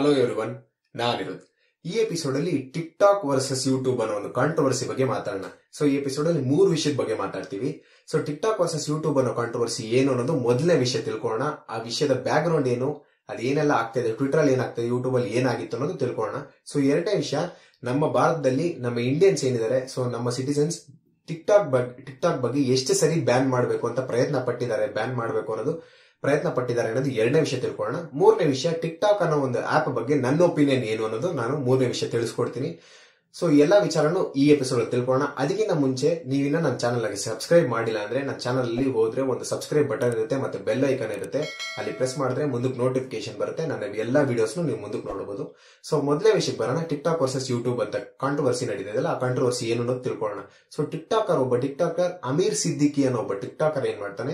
hello everyone ನಾನಿರೋದು ಈ episode ಅಲ್ಲಿ tick TikTok versus YouTube ಅನ್ನೋ ಒಂದು ಕಾಂಟ್ರವರ್ಸಿ ಬಗ್ಗೆ ಮಾತಾಡೋಣ ಸೊ ಈ ಎಪಿಸೋಡ್ ಅಲ್ಲಿ ಮೂರು ವಿಷಯದ ಬಗ್ಗೆ ಮಾತಾಡ್ತೀವಿ so TikTok versus YouTube ಅನ್ನೋ ಕಾಂಟ್ರವರ್ಸಿ ಏನು ಅನ್ನೋದು ಮೊದಲನೇ ವಿಷಯ ತಿಳ್ಕೊಳ್ಳೋಣ ಆ ವಿಷಯದ ಬ್ಯಾಕ್ ಗ್ರೌಂಡ್ ಏನು ಅದು ಏನೆಲ್ಲ ಆಗ್ತಿದೆ ಟ್ವಿಟರ್ ಅಲ್ಲಿ ಏನಾಗ್ತದೆ ಯೂಟ್ಯೂಬ್ ಅಲ್ಲಿ ಏನಾಗಿತ್ತು ಅನ್ನೋದು ತಿಳ್ಕೊಳ್ಳೋಣ ಸೊ ಎರಡನೇ ವಿಷಯ ನಮ್ಮ ಭಾರತದಲ್ಲಿ ನಮ್ಮ ಇಂಡಿಯನ್ಸ್ ಏನಿದ್ದಾರೆ ಸೊ ನಮ್ಮ ಸಿಟಿಸನ್ಸ್ ಟಿಕ್ ಟಾಕ್ ಬಗ್ಗೆ ಟಿಕ್ ಟಾಕ್ ಬಗ್ಗೆ ಎಷ್ಟು ಸರಿ ಬ್ಯಾನ್ ಮಾಡಬೇಕು ಅಂತ ಪ್ರಯತ್ನ ಪಟ್ಟಿದ್ದಾರೆ ಬ್ಯಾನ್ ಮಾಡಬೇಕು ಅನ್ನೋದು ಪ್ರಯತ್ನ ಪಟ್ಟಿದ್ದಾರೆ ಅನ್ನೋದು ಎರಡನೇ ವಿಷಯ ತಿಳ್ಕೊಳ್ಳೋಣ ಮೂರನೇ ವಿಷಯ ಟಿಕ್ ಟಾಕ್ ಅನ್ನೋ ಒಂದು ಆಪ್ ಬಗ್ಗೆ ನನ್ನ ಒಪಿನಿಯನ್ ಏನು ಅನ್ನೋದು ನಾನು ಮೂರನೇ ವಿಷಯ ತಿಳಿಸ್ಕೊಡ್ತೀನಿ ಸೊ ಎಲ್ಲಾ ವಿಚಾರನು ಈ ಎಪಿಸೋಡ್ ತಿಳ್ಕೊಳ್ಳೋಣ ಅದಕ್ಕಿಂತ ಮುಂಚೆ ನೀವಿನ್ನ ನನ್ನ ಚಾನಲ್ ಆಗಿ ಸಬ್ಸ್ಕ್ರೈಬ್ ಮಾಡಿಲ್ಲ ಅಂದ್ರೆ ನನ್ನ ಚಾನಲ್ ಅಲ್ಲಿ ಹೋದ್ರೆ ಒಂದು ಸಬ್ಸ್ಕ್ರೈಬ್ ಬಟನ್ ಇರುತ್ತೆ ಮತ್ತೆ ಬೆಲ್ ಐಕನ್ ಇರುತ್ತೆ ಅಲ್ಲಿ ಪ್ರೆಸ್ ಮಾಡಿದ್ರೆ ಮುಂದಕ್ಕೆ ನೋಟಿಫಿಕೇಶನ್ ಬರುತ್ತೆ ನನ್ನ ಎಲ್ಲಾ ವಿಡಿಯೋಸ್ ನೀವು ಮುಂದಕ್ಕೆ ನೋಡಬಹುದು ಸೊ ಮೊದಲೇ ವಿಷಯಕ್ಕೆ ಬರೋಣ ಟಿಕ್ ಟಾಕ್ ವರ್ಸಸ್ ಯೂಟ್ಯೂಬ್ ಅಂತ ಕಾಂಟ್ರವರ್ಸಿ ನಡೀತಿದೆಯಲ್ಲ ಆ ಕಾಂಟ್ರವರ್ಸಿ ಏನು ಅನ್ನೋದು ತಿಳ್ಕೊಳ್ಳೋಣ ಸೊ ಟಿಕ್ ಟಾಕರ್ ಒಬ್ಬ ಟಿಕ್ ಟಾಕರ್ ಅಮೀರ್ ಸಿದ್ದಿಕಿ ಅನ್ನೋ ಒಬ್ಬ ಟಿಕ್ ಟಾಕರ್ ಏನ್ ಮಾಡ್ತಾನೆ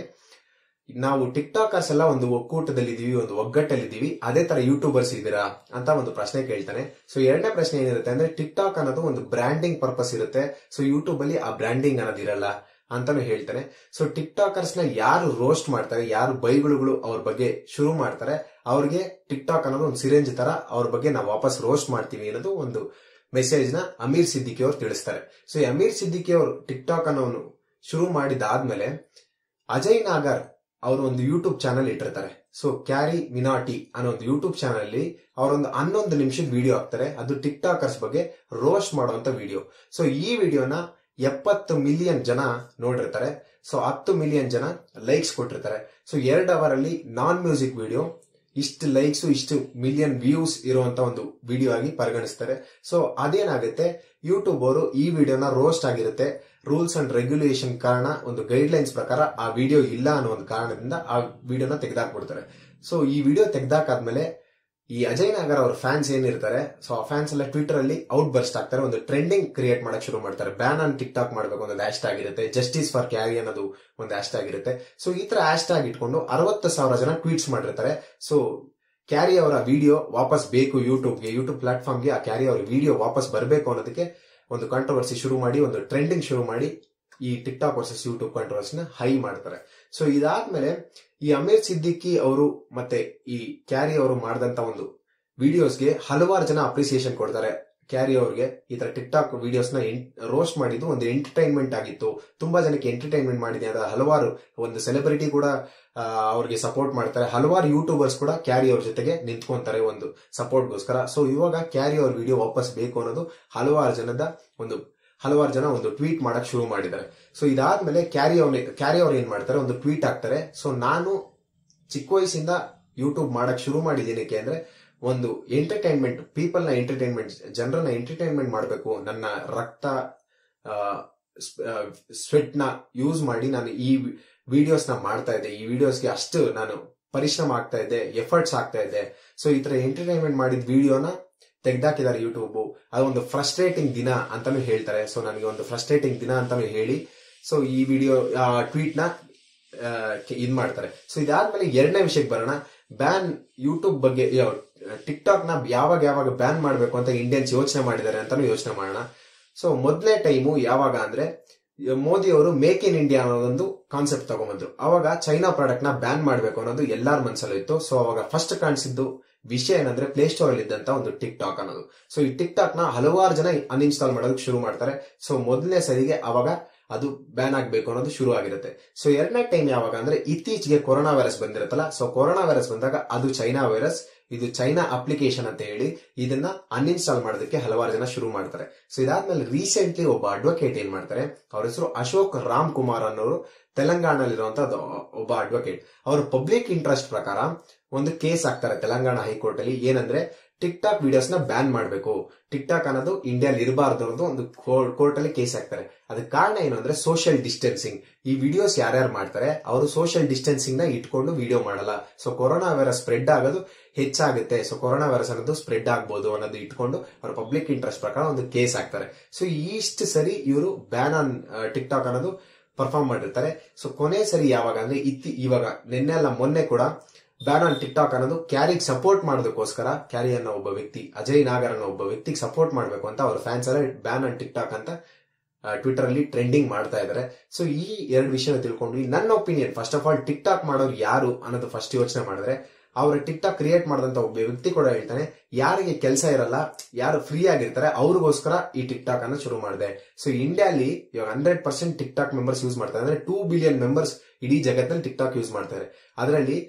ನಾವು ಟಿಕ್ ಟಾಕರ್ಸ್ ಎಲ್ಲ ಒಂದು ಒಕ್ಕೂಟದಲ್ಲಿ ಇದೀವಿ ಒಂದು ಒಗ್ಗಟ್ಟಲ್ಲಿದ್ದೀವಿ ಅದೇ ತರ ಯೂಟ್ಯೂಬರ್ಸ್ ಇದ್ದೀರಾ ಅಂತ ಒಂದು ಪ್ರಶ್ನೆ ಕೇಳ್ತಾನೆ ಸೊ ಎರಡನೇ ಪ್ರಶ್ನೆ ಏನಿರುತ್ತೆ ಅಂದ್ರೆ ಟಿಕ್ ಟಾಕ್ ಅನ್ನೋದು ಒಂದು ಬ್ರ್ಯಾಂಡಿಂಗ್ ಪರ್ಪಸ್ ಇರುತ್ತೆ ಸೊ ಯೂಟ್ಯೂಬ್ ಅಲ್ಲಿ ಆ ಬ್ರ್ಯಾಂಡಿಂಗ್ ಅನ್ನೋದು ಇರಲ್ಲ ಅಂತಾನು ಹೇಳ್ತಾನೆ ಸೊ ಟಿಕ್ ಟಾಕರ್ಸ್ ನ ಯಾರು ರೋಸ್ಟ್ ಮಾಡ್ತಾರೆ ಯಾರು ಬೈಗುಳುಗಳು ಅವ್ರ ಬಗ್ಗೆ ಶುರು ಮಾಡ್ತಾರೆ ಅವ್ರಿಗೆ ಟಿಕ್ ಟಾಕ್ ಅನ್ನೋದು ಒಂದು ಸಿರೇಂಜ್ ತರ ಅವ್ರ ಬಗ್ಗೆ ನಾವು ವಾಪಸ್ ರೋಸ್ಟ್ ಮಾಡ್ತೀವಿ ಅನ್ನೋದು ಒಂದು ಮೆಸೇಜ್ ನ ಅಮೀರ್ ಸಿದ್ದಿಕಿ ಅವರು ತಿಳಿಸ್ತಾರೆ ಸೊ ಈ ಅಮೀರ್ ಸಿದ್ದಿಕಿ ಅವರು ಟಿಕ್ ಟಾಕ್ ಅನ್ನೋನು ಶುರು ಮಾಡಿದಾದ್ಮೇಲೆ ಅಜಯ್ ನಾಗರ್ ಅವರು ಒಂದು ಯೂಟ್ಯೂಬ್ ಚಾನಲ್ ಇಟ್ಟಿರ್ತಾರೆ ಸೊ ಕ್ಯಾರಿ ಮಿನಾಟಿ ಅನ್ನೋ ಒಂದು ಯೂಟ್ಯೂಬ್ ಚಾನಲ್ ಅಲ್ಲಿ ಅವರೊಂದು ಹನ್ನೊಂದು ನಿಮಿಷದ ವಿಡಿಯೋ ಹಾಕ್ತಾರೆ ಅದು ಟಿಕ್ ಟಾಕರ್ಸ್ ಬಗ್ಗೆ ರೋಸ್ಟ್ ಮಾಡುವಂತ ವಿಡಿಯೋ ಸೊ ಈ ವಿಡಿಯೋನ ಎಪ್ಪತ್ತು ಮಿಲಿಯನ್ ಜನ ನೋಡಿರ್ತಾರೆ ಸೊ ಹತ್ತು ಮಿಲಿಯನ್ ಜನ ಲೈಕ್ಸ್ ಕೊಟ್ಟಿರ್ತಾರೆ ಸೊ ಎರಡು ಅವರ್ ಅಲ್ಲಿ ನಾನ್ ಮ್ಯೂಸಿಕ್ ವಿಡಿಯೋ ಇಷ್ಟು ಲೈಕ್ಸ್ ಇಷ್ಟು ಮಿಲಿಯನ್ ವ್ಯೂಸ್ ಇರುವಂತ ಒಂದು ವಿಡಿಯೋ ಆಗಿ ಪರಿಗಣಿಸ್ತಾರೆ ಸೊ ಅದೇನಾಗುತ್ತೆ ಯೂಟ್ಯೂಬ್ ಅವರು ಈ ವಿಡಿಯೋನ ರೋಸ್ಟ್ ಆಗಿರುತ್ತೆ ರೂಲ್ಸ್ ಅಂಡ್ ರೆಗ್ಯುಲೇಷನ್ ಕಾರಣ ಒಂದು ಗೈಡ್ ಲೈನ್ಸ್ ಪ್ರಕಾರ ಆ ವಿಡಿಯೋ ಇಲ್ಲ ಅನ್ನೋ ಒಂದು ಕಾರಣದಿಂದ ಆ ವಿಡಿಯೋನ ತೆಗೆದಾಕ್ಬಿಡ್ತಾರೆ ಸೊ ಈ ವಿಡಿಯೋ ತೆಗ್ದಾಕಾದ್ಮೇಲೆ ಈ ಅಜಯ್ ನಾಗರ್ ಅವ್ರ ಫ್ಯಾನ್ಸ್ ಏನಿರ್ತಾರೆ ಸೊ ಆ ಫ್ಯಾನ್ಸ್ ಎಲ್ಲ ಟ್ವಿಟರ್ ಅಲ್ಲಿ ಔಟ್ ಬರ್ಸ್ಟ್ ಆಗ್ತಾರೆ ಒಂದು ಟ್ರೆಂಡಿಂಗ್ ಕ್ರಿಯೇಟ್ ಮಾಡಕ್ ಶುರು ಮಾಡ್ತಾರೆ ಬ್ಯಾನ್ ಆನ್ ಟಿಕ್ ಟಾಕ್ ಮಾಡಬೇಕು ಒಂದು ಹ್ಯಾಶ್ ಟ್ಯಾಗ್ ಇರುತ್ತೆ ಜಸ್ಟಿಸ್ ಫಾರ್ ಕ್ಯಾರಿ ಅನ್ನೋದು ಒಂದು ಹ್ಯಾಶ್ ಟ್ಯಾಗ್ ಇರುತ್ತೆ ಸೊ ಈ ತರ ಹ್ಯಾಶ್ ಟ್ಯಾಗ್ ಇಟ್ಕೊಂಡು ಅರವತ್ತು ಸಾವಿರ ಜನ ಟ್ವೀಟ್ಸ್ ಮಾಡಿರ್ತಾರೆ ಸೊ ಕ್ಯಾರಿ ಅವರ ವಿಡಿಯೋ ವಾಪಸ್ ಬೇಕು ಯೂಟ್ಯೂಬ್ಗೆ ಯೂಟ್ಯೂಬ್ ಪ್ಲಾಟ್ಫಾರ್ಮ್ಗೆ ಆ ಕ್ಯಾರಿ ಅವರ ವಿಡಿಯೋ ವಾಪಸ್ ಬರಬೇಕು ಅನ್ನೋದಕ್ಕೆ ಒಂದು ಕಾಂಟ್ರವರ್ಸಿ ಶುರು ಮಾಡಿ ಒಂದು ಟ್ರೆಂಡಿಂಗ್ ಶುರು ಮಾಡಿ ಈ ಟಿಕ್ ಟಾಕ್ ವರ್ಸಸ್ ಯೂಟ್ಯೂಬ್ ಕಾಂಟ್ರವರ್ಸಿನ ಹೈ ಮಾಡ್ತಾರೆ ಸೊ ಇದಾದ್ಮೇಲೆ ಈ ಅಮೀರ್ ಸಿದ್ದಿಕಿ ಅವರು ಮತ್ತೆ ಈ ಕ್ಯಾರಿ ಅವರು ಮಾಡಿದಂತ ಒಂದು ವಿಡಿಯೋಸ್ಗೆ ಹಲವಾರು ಜನ ಅಪ್ರಿಸಿಯೇಷನ್ ಕೊಡ್ತಾರೆ ಕ್ಯಾರಿ ಅವ್ರಿಗೆ ಈ ತರ ಟಿಕ್ ಟಾಕ್ ವಿಡಿಯೋಸ್ ನ ರೋಸ್ಟ್ ಮಾಡಿದ್ದು ಒಂದು ಎಂಟರ್ಟೈನ್ಮೆಂಟ್ ಆಗಿತ್ತು ತುಂಬಾ ಜನಕ್ಕೆ ಎಂಟರ್ಟೈನ್ಮೆಂಟ್ ಮಾಡಿದೆ ಅಂತ ಹಲವಾರು ಒಂದು ಸೆಲೆಬ್ರಿಟಿ ಕೂಡ ಅವ್ರಿಗೆ ಸಪೋರ್ಟ್ ಮಾಡ್ತಾರೆ ಹಲವಾರು ಯೂಟ್ಯೂಬರ್ಸ್ ಕೂಡ ಕ್ಯಾರಿ ಅವ್ರ ಜೊತೆಗೆ ನಿಂತ್ಕೊಂತಾರೆ ಒಂದು ಸಪೋರ್ಟ್ಗೋಸ್ಕರ ಸೊ ಇವಾಗ ಕ್ಯಾರಿ ಅವ್ರ ವಿಡಿಯೋ ವಾಪಸ್ ಬೇಕು ಅನ್ನೋದು ಹಲವಾರು ಜನದ ಒಂದು ಹಲವಾರು ಜನ ಒಂದು ಟ್ವೀಟ್ ಮಾಡಕ್ ಶುರು ಮಾಡಿದ್ದಾರೆ ಸೊ ಇದಾದ್ಮೇಲೆ ಕ್ಯಾರಿ ಅವ್ರ ಕ್ಯಾರಿ ಅವ್ರು ಏನ್ ಮಾಡ್ತಾರೆ ಒಂದು ಟ್ವೀಟ್ ಹಾಕ್ತಾರೆ ಸೊ ನಾನು ಚಿಕ್ಕ ವಯಸ್ಸಿಂದ ಯೂಟ್ಯೂಬ್ ಮಾಡಕ್ ಶುರು ಮಾಡಿದ್ದೇನಕ್ಕೆ ಅಂದ್ರೆ ಒಂದು ಎಂಟರ್ಟೈನ್ಮೆಂಟ್ ಪೀಪಲ್ ನ ಎಂಟರ್ಟೈನ್ಮೆಂಟ್ ಜನರನ್ನ ಎಂಟರ್ಟೈನ್ಮೆಂಟ್ ಮಾಡಬೇಕು ನನ್ನ ರಕ್ತ ಸ್ವೆಟ್ ನ ಯೂಸ್ ಮಾಡಿ ನಾನು ಈ ವಿಡಿಯೋಸ್ ನ ಮಾಡ್ತಾ ಇದ್ದೆ ಈ ವಿಡಿಯೋಸ್ಗೆ ಅಷ್ಟು ನಾನು ಪರಿಶ್ರಮ ಆಗ್ತಾ ಇದ್ದೆ ಎಫರ್ಟ್ಸ್ ಆಗ್ತಾ ಇದ್ದೆ ಸೊ ಈ ತರ ಎಂಟರ್ಟೈನ್ಮೆಂಟ್ ಮಾಡಿದ ವಿಡಿಯೋನ ತೆಗ್ದಾಕಿದ್ದಾರೆ ಯೂಟ್ಯೂಬ್ ಅದೊಂದು ಫ್ರಸ್ಟ್ರೇಟಿಂಗ್ ದಿನ ಅಂತಾನು ಹೇಳ್ತಾರೆ ಸೊ ನನಗೆ ಒಂದು ಫ್ರಸ್ಟ್ರೇಟಿಂಗ್ ದಿನ ಅಂತಾನು ಹೇಳಿ ಸೊ ಈ ವಿಡಿಯೋ ಟ್ವೀಟ್ ನ ಇದ್ ಮಾಡ್ತಾರೆ ಸೊ ಇದಾದ್ಮೇಲೆ ಎರಡನೇ ವಿಷಯಕ್ಕೆ ಬರೋಣ ಬ್ಯಾನ್ ಯೂಟ್ಯೂಬ್ ಬಗ್ಗೆ ಟಿಕ್ ಟಾಕ್ ನ ಯಾವಾಗ ಯಾವಾಗ ಬ್ಯಾನ್ ಮಾಡಬೇಕು ಅಂತ ಇಂಡಿಯನ್ಸ್ ಯೋಚನೆ ಮಾಡಿದ್ದಾರೆ ಅಂತಾನು ಯೋಚನೆ ಮಾಡೋಣ ಸೊ ಮೊದಲನೇ ಟೈಮು ಯಾವಾಗ ಅಂದ್ರೆ ಮೋದಿ ಅವರು ಮೇಕ್ ಇನ್ ಇಂಡಿಯಾ ಅನ್ನೋದೊಂದು ಕಾನ್ಸೆಪ್ಟ್ ತಗೊಂಬಂದ್ರು ಅವಾಗ ಚೈನಾ ಪ್ರಾಡಕ್ಟ್ ನ ಬ್ಯಾನ್ ಮಾಡಬೇಕು ಅನ್ನೋದು ಎಲ್ಲಾರ ಮನಸ್ಸಲ್ಲೂ ಇತ್ತು ಸೊ ಅವಾಗ ಫಸ್ಟ್ ಕಾಣಿಸಿದ್ದು ವಿಷಯ ಏನಂದ್ರೆ ಪ್ಲೇ ಸ್ಟೋರ್ ಅಲ್ಲಿ ಇದ್ದಂತ ಒಂದು ಟಿಕ್ ಟಾಕ್ ಅನ್ನೋದು ಸೊ ಈ ಟಿಕ್ ಟಾಕ್ ನ ಹಲವಾರು ಜನ ಅನ್ಇನ್ಸ್ಟಾಲ್ ಮಾಡೋದಕ್ಕೆ ಶುರು ಮಾಡ್ತಾರೆ ಸೊ ಮೊದಲನೇ ಸರಿಗೆ ಅವಾಗ ಅದು ಬ್ಯಾನ್ ಆಗ್ಬೇಕು ಅನ್ನೋದು ಶುರು ಆಗಿರುತ್ತೆ ಸೊ ಎರಡನೇ ಟೈಮ್ ಯಾವಾಗ ಅಂದ್ರೆ ಇತ್ತೀಚೆಗೆ ಕೊರೋನಾ ವೈರಸ್ ಬಂದಿರುತ್ತಲ್ಲ ಸೊ ಕೊರೋನಾ ವೈರಸ್ ಬಂದಾಗ ಅದು ಚೈನಾ ವೈರಸ್ ಇದು ಚೈನಾ ಅಪ್ಲಿಕೇಶನ್ ಅಂತ ಹೇಳಿ ಇದನ್ನ ಅನ್ಇನ್ಸ್ಟಾಲ್ ಮಾಡೋದಕ್ಕೆ ಹಲವಾರು ಜನ ಶುರು ಮಾಡ್ತಾರೆ ಸೊ ಇದಾದ್ಮೇಲೆ ರೀಸೆಂಟ್ಲಿ ಒಬ್ಬ ಅಡ್ವೊಕೇಟ್ ಏನ್ ಮಾಡ್ತಾರೆ ಅವ್ರ ಹೆಸರು ಅಶೋಕ್ ರಾಮ್ ಕುಮಾರ್ ಅನ್ನೋರು ತೆಲಂಗಾಣಲ್ಲಿರುವಂತ ಒಬ್ಬ ಅಡ್ವೊಕೇಟ್ ಅವರು ಪಬ್ಲಿಕ್ ಇಂಟ್ರೆಸ್ಟ್ ಪ್ರಕಾರ ಒಂದು ಕೇಸ್ ಹಾಕ್ತಾರೆ ತೆಲಂಗಾಣ ಹೈಕೋರ್ಟ್ ಅಲ್ಲಿ ಏನಂದ್ರೆ ಟಿಕ್ ಟಾಕ್ ವಿಡಿಯೋಸ್ ನ ಬ್ಯಾನ್ ಮಾಡಬೇಕು ಟಿಕ್ ಟಾಕ್ ಅನ್ನೋದು ಇಂಡಿಯಾದಲ್ಲಿ ಇರಬಾರ್ದು ಅನ್ನೋದು ಒಂದು ಕೋರ್ಟ್ ಅಲ್ಲಿ ಕೇಸ್ ಹಾಕ್ತಾರೆ ಅದಕ್ಕೆ ಕಾರಣ ಏನು ಅಂದ್ರೆ ಸೋಷಿಯಲ್ ಡಿಸ್ಟೆನ್ಸಿಂಗ್ ಈ ವಿಡಿಯೋಸ್ ಯಾರ್ಯಾರು ಮಾಡ್ತಾರೆ ಅವರು ಸೋಷಿಯಲ್ ಡಿಸ್ಟೆನ್ಸಿಂಗ್ ನ ಇಟ್ಕೊಂಡು ವಿಡಿಯೋ ಮಾಡಲ್ಲ ಸೊ ಕೊರೋನಾ ವೈರಸ್ ಸ್ಪ್ರೆಡ್ ಆಗೋದು ಹೆಚ್ಚಾಗುತ್ತೆ ಸೊ ಕೊರೋನಾ ವೈರಸ್ ಅನ್ನೋದು ಸ್ಪ್ರೆಡ್ ಆಗ್ಬೋದು ಅನ್ನೋದು ಇಟ್ಕೊಂಡು ಅವ್ರ ಪಬ್ಲಿಕ್ ಇಂಟ್ರೆಸ್ಟ್ ಪ್ರಕಾರ ಒಂದು ಕೇಸ್ ಹಾಕ್ತಾರೆ ಸೊ ಇಷ್ಟು ಸರಿ ಇವರು ಬ್ಯಾನ್ ಆನ್ ಟಿಕ್ ಟಾಕ್ ಅನ್ನೋದು ಪರ್ಫಾರ್ಮ್ ಮಾಡಿರ್ತಾರೆ ಸೊ ಕೊನೆ ಸರಿ ಯಾವಾಗ ಅಂದ್ರೆ ಇತ್ತಿ ಇವಾಗ ನಿನ್ನೆ ಅಲ್ಲ ಮೊನ್ನೆ ಕೂಡ ಬ್ಯಾನ್ ಆನ್ ಟಿಕ್ ಟಾಕ್ ಅನ್ನೋದು ಕ್ಯಾರಿಗೆ ಸಪೋರ್ಟ್ ಮಾಡೋದಕ್ಕೋಸ್ಕರ ಕ್ಯಾರಿ ಅನ್ನೋ ಒಬ್ಬ ವ್ಯಕ್ತಿ ಅಜಯ್ ನಾಗರ್ ಅನ್ನೋ ಒಬ್ಬ ವ್ಯಕ್ತಿಗೆ ಸಪೋರ್ಟ್ ಮಾಡಬೇಕು ಅಂತ ಅವ್ರ ಫ್ಯಾನ್ಸ್ ಎಲ್ಲ ಬ್ಯಾನ್ ಆನ್ ಟಿಕ್ ಟಾಕ್ ಅಂತ ಟ್ವಿಟರ್ ಅಲ್ಲಿ ಟ್ರೆಂಡಿಂಗ್ ಮಾಡ್ತಾ ಇದ್ದಾರೆ ಸೊ ಈ ಎರಡು ವಿಷಯ ತಿಳ್ಕೊಂಡ್ವಿ ನನ್ನ opinion first of all TikTok ಮಾಡೋರು ಯಾರು ಅನ್ನೋದು ಫಸ್ಟ್ ಯೋಚನೆ ಮಾಡಿದ್ರೆ ಅವ್ರ ಟಿಕ್ ಟಾಕ್ ಕ್ರಿಯೇಟ್ ಮಾಡಿದಂತ ಒಬ್ಬ ವ್ಯಕ್ತಿ ಕೂಡ ಹೇಳ್ತಾನೆ ಯಾರಿಗೆ ಕೆಲಸ ಇರಲ್ಲ ಯಾರು ಫ್ರೀ ಆಗಿರ್ತಾರೆ ಅವ್ರಿಗೋಸ್ಕರ ಈ ಟಿಕ್ ಟಾಕ್ ಅನ್ನ ಶುರು ಮಾಡಿದೆ ಸೊ ಇಂಡಿಯಾಲಿ ಇವಾಗ hundred percent TikTok members use ಮಾಡ್ತಾರೆ ಅಂದ್ರೆ ಟೂ ಬಿಲಿಯನ್ ಮೆಂಬರ್ಸ್ ಇಡೀ ಜಗತ್ತಲ್ಲಿ ಟಿಕ್ ಟಾಕ್ ಯೂಸ್ ಮಾಡ್ತಾರೆ ಅದರಲ್ಲಿ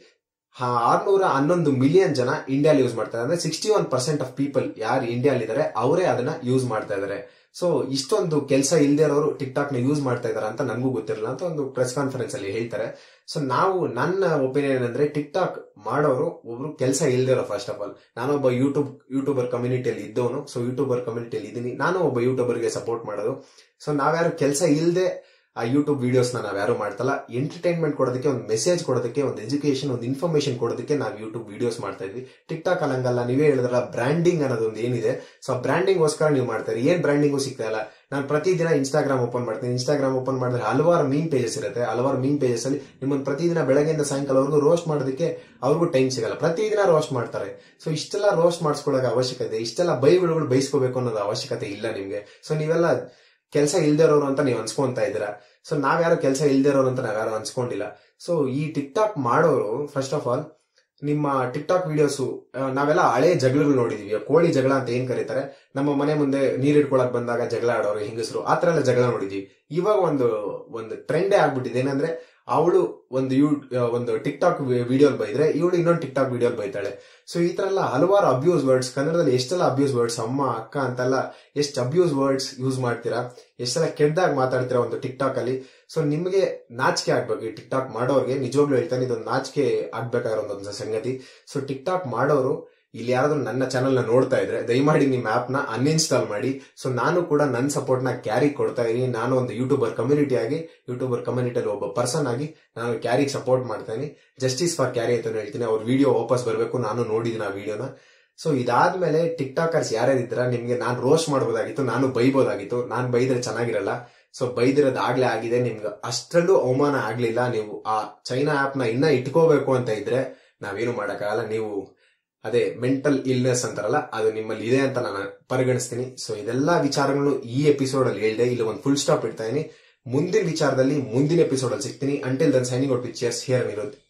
ಆರ್ನೂರ ಹನ್ನೊಂದು ಮಿಲಿಯನ್ ಜನ ಇಂಡಿಯಾಲಿ ಯೂಸ್ ಮಾಡ್ತಾರೆ ಅಂದ್ರೆ sixty one percent of people ಯಾರು ಇಂಡಿಯಾಲಿ ಇದಾರೆ ಅವರೇ ಅದನ್ನ ಯೂಸ್ ಮಾಡ್ತಾ ಇದಾರೆ ಸೊ ಇಷ್ಟೊಂದು ಕೆಲಸ ಇಲ್ಲದೆ ಇರೋರು ಟಿಕ್ ಟಾಕ್ ನ ಯೂಸ್ ಮಾಡ್ತಾ ಇದಾರೆ ಅಂತ ನನಗೂ ಗೊತ್ತಿರಲಿಲ್ಲ ಅಂತ ಒಂದು ಪ್ರೆಸ್ ಕಾನ್ಫರೆನ್ಸ್ ಅಲ್ಲಿ ಹೇಳ್ತಾರೆ ಸೊ ನಾವು ನನ್ನ ಒಪಿನಿಯನ್ ಏನಂದ್ರೆ ಟಿಕ್ ಟಾಕ್ ಮಾಡೋರು ಒಬ್ರು ಕೆಲಸ ಇಲ್ದಿರೋ ಫಸ್ಟ್ ಆಫ್ ಆಲ್ ನಾನೊಬ್ಬ ಯೂಟ್ಯೂಬ್ ಯೂಟ್ಯೂಬರ್ ಕಮ್ಯುನಿಟಿಯಲ್ಲಿ ಇದ್ದವನು ಸೊ ಯೂಟ್ಯೂಬರ್ ಕಮ್ಯುನಿಟಿಯಲ್ಲಿ ಇದ್ದೀನಿ ನಾನು ಒಬ್ಬ ಯೂಟ್ಯೂಬರ್ಗೆ ಸಪೋರ್ಟ್ ಮಾಡೋದು ಸೊ ನಾವ್ಯಾರು ಕೆಲಸ ಇಲ್ಲದೆ ಆ ಯೂಟ್ಯೂಬ್ ವಿಡಿಯೋಸ್ ನಾವ್ ಯಾರು ಮಾಡ್ತಲ್ಲ ಎಂಟರ್ಟೈನ್ಮೆಂಟ್ ಕೊಡೋದಕ್ಕೆ ಒಂದು ಮೆಸೇಜ್ ಕೊಡೋದಕ್ಕೆ ಒಂದು ಎಜುಕೇಶನ್ ಒಂದು ಇನ್ಫಾರ್ಮೇಶನ್ ಕೊಡೋದಕ್ಕೆ ನಾವು ಯೂಟ್ಯೂಬ್ ವಿಡಿಯೋಸ್ ಮಾಡ್ತಾ ಇದ್ವಿ ಟಿಕ್ ಟಾಕ್ ಅಲ್ಲಂಗಲ್ಲ ನೀವೇ ಹೇಳಿದ್ರಲ್ಲ ಬ್ರ್ಯಾಂಡಿಂಗ್ ಅನ್ನೋದು ಒಂದು ಏನಿದೆ ಸೊ ಬ್ರ್ಯಾಂಡಿಂಗ್ ಗೋಸ್ಕರ ನೀವು ಮಾಡ್ತಾರೆ ಏನ್ ಬ್ರ್ಯಾಂಡಿಂಗು ಸಿಗ್ತಾ ಇಲ್ಲ ನಾನು ಪ್ರತಿದಿನ ಇನ್ಸ್ಟಾಗ್ರಾಮ್ ಓಪನ್ ಮಾಡ್ತೀನಿ ಇನ್ಸ್ಟಾಗ್ರಾಮ್ ಓಪನ್ ಮಾಡಿದ್ರೆ ಹಲವಾರು ಮೀನ್ ಪೇಜಸ್ ಇರುತ್ತೆ ಹಲವಾರು ಮೀನ್ ಪೇಜಸ್ ಅಲ್ಲಿ ನಿಮ್ಮನ್ನು ಪ್ರತಿದಿನ ಬೆಳಗ್ಗೆಯಿಂದ ಸಾಯಂಕಾಲವರೆಗೂ ರೋಸ್ಟ್ ಮಾಡೋದಕ್ಕೆ ಅವ್ರಿಗೂ ಟೈಮ್ ಸಿಗಲ್ಲ ಪ್ರತಿದಿನ ರೋಸ್ಟ್ ಮಾಡ್ತಾರೆ ಸೊ ಇಷ್ಟೆಲ್ಲ ರೋಸ್ಟ್ ಮಾಡಿಸ್ಕೊಳ್ಳೋಕೆ ಅವಶ್ಯಕತೆ ಇಷ್ಟೆಲ್ಲ ಬೈಬಿಳುಗಳು ಬೈಸ್ಕೋಬೇಕು ಅನ್ನೋದು ಅವಶ್ಯಕತೆ ಇಲ್ಲ ನಿಮ್ಗೆ ಸೊ ನೀವೆಲ್ಲ ಕೆಲಸ ಇಲ್ದೇ ಇರೋರು ಅಂತ ನೀವು ಅನ್ಸ್ಕೊಂತಾ ಇದ್ದೀರಾ ಸೊ ನಾವ್ಯಾರು ಕೆಲಸ ಇಲ್ದೇ ಇರೋರು ಅಂತ ನಾವ್ಯಾರು ಅನ್ಸ್ಕೊಂಡಿಲ್ಲ ಸೊ ಈ ಟಿಕ್ ಟಾಕ್ ಮಾಡೋರು ಫಸ್ಟ್ ಆಫ್ ಆಲ್ ನಿಮ್ಮ ಟಿಕ್ ಟಾಕ್ ವಿಡಿಯೋಸ್ ನಾವೆಲ್ಲ ಹಳೆ ಜಗಳಗಳು ನೋಡಿದೀವಿ ಕೋಳಿ ಜಗಳ ಅಂತ ಏನ್ ಕರೀತಾರೆ ನಮ್ಮ ಮನೆ ಮುಂದೆ ನೀರ್ ಇಟ್ಕೊಳಕ್ ಬಂದಾಗ ಜಗಳ ಆಡೋರು ಹೆಂಗಸರು ಆತರ ಎಲ್ಲ ಜಗಳ ನೋಡಿದೀವಿ ಇವಾಗ ಒಂದು ಒಂದು ಟ್ರೆಂಡೇ ಆಗ್ಬಿಟ್ಟಿದೆ ಏನಂದ್ರೆ ಅವಳು ಒಂದು ಯೂ ಒಂದು ಟಿಕ್ ಟಾಕ್ ವಿಡಿಯೋ ಬೈದ್ರೆ ಇವಳು ಇನ್ನೊಂದು ಟಿಕ್ ಟಾಕ್ ವಿಡಿಯೋ ಬೈತಾಳೆ ಸೊ ಈ ತರ ಎಲ್ಲ ಹಲವಾರು ಅಬ್ಯೂಸ್ ವರ್ಡ್ಸ್ ಕನ್ನಡದಲ್ಲಿ ಎಷ್ಟೆಲ್ಲ ಅಬ್ಯೂಸ್ ವರ್ಡ್ಸ್ ಅಮ್ಮ ಅಕ್ಕ ಅಂತೆಲ್ಲ ಎಷ್ಟು ಅಬ್ಯೂಸ್ ವರ್ಡ್ಸ್ ಯೂಸ್ ಮಾಡ್ತೀರಾ ಎಷ್ಟೆಲ್ಲ ಕೆಟ್ಟದಾಗ ಮಾತಾಡ್ತೀರಾ ಒಂದು ಟಿಕ್ ಟಾಕ್ ಅಲ್ಲಿ ಸೊ ನಿಮಗೆ ನಾಚಿಕೆ ಆಗ್ಬೇಕು ಈ ಟಿಕ್ ಟಾಕ್ ಮಾಡೋರ್ಗೆ ನಿಜವಾಗ್ಲೂ ಹೇಳ್ತಾನೆ ಇದೊಂದು ನಾಚಿಕೆ ಆಗ್ಬೇಕಾಗಿರೋ ಒಂದು ಸಂಗತಿ ಸೊ ಟಿಕ್ ಟಾಕ್ ಮಾಡೋರು ಇಲ್ಲಿ ಯಾರಾದ್ರೂ ನನ್ನ ಚಾನಲ್ ನ ನೋಡ್ತಾ ಇದ್ರೆ ದಯಮಾಡಿ ನಿಮ್ಮ ಆಪ್ ನ ಅನ್ಇನ್ಸ್ಟಾಲ್ ಮಾಡಿ ಸೊ ನಾನು ಕೂಡ ನನ್ನ ಸಪೋರ್ಟ್ ನ ಕ್ಯಾರಿ ಕೊಡ್ತಾ ಇದೀನಿ ನಾನು ಒಂದು ಯೂಟ್ಯೂಬರ್ ಕಮ್ಯುನಿಟಿ ಆಗಿ ಯೂಟ್ಯೂಬರ್ ಕಮ್ಯುನಿಟಿಯಲ್ಲಿ ಒಬ್ಬ ಪರ್ಸನ್ ಆಗಿ ನಾನು ಕ್ಯಾರಿ ಸಪೋರ್ಟ್ ಮಾಡ್ತೇನೆ ಜಸ್ಟಿಸ್ ಫಾರ್ ಕ್ಯಾರಿ ಅಂತ ಹೇಳ್ತೀನಿ ಅವ್ರ ವಿಡಿಯೋ ವಾಪಸ್ ಬರಬೇಕು ನಾನು ನೋಡಿದ್ದೀನಿ ಆ ವಿಡಿಯೋನ ಸೊ ಇದಾದ್ಮೇಲೆ ಟಿಕ್ ಟಾಕರ್ಸ್ ಯಾರ್ಯಾರಿದ್ರ ನಿಮ್ಗೆ ನಾನು ರೋಸ್ಟ್ ಮಾಡ್ಬೋದಾಗಿತ್ತು ನಾನು ಬೈಬೋದಾಗಿತ್ತು ನಾನು ಬೈದ್ರೆ ಚೆನ್ನಾಗಿರಲ್ಲ ಸೊ ಬೈದಿರೋದು ಆಗ್ಲೇ ಆಗಿದೆ ನಿಮ್ಗೆ ಅಷ್ಟರಲ್ಲೂ ಅವಮಾನ ಆಗ್ಲಿಲ್ಲ ನೀವು ಆ ಚೈನಾ ಆಪ್ ನ ಇನ್ನ ಇಟ್ಕೋಬೇಕು ಅಂತ ಇದ್ರೆ ನಾವೇನು ಮಾಡಕ್ಕಾಗಲ್ಲ ನೀವು ಅದೇ ಮೆಂಟಲ್ ಇಲ್ನೆಸ್ ಅಂತಾರಲ್ಲ ಅದು ನಿಮ್ಮಲ್ಲಿ ಇದೆ ಅಂತ ನಾನು ಪರಿಗಣಿಸ್ತೀನಿ ಸೊ ಇದೆಲ್ಲಾ ವಿಚಾರಗಳು ಈ ಎಪಿಸೋಡ್ ಅಲ್ಲಿ ಹೇಳಿದೆ ಇಲ್ಲಿ ಒಂದು ಫುಲ್ ಸ್ಟಾಪ್ ಇಡ್ತಾ ಇದೀನಿ ಮುಂದಿನ ವಿಚಾರದಲ್ಲಿ ಮುಂದಿನ ಎಪಿಸೋಡ್ ಅಲ್ಲಿ ಸಿಗ್ತೀನಿ until then signing out pictures here ಇರೋದು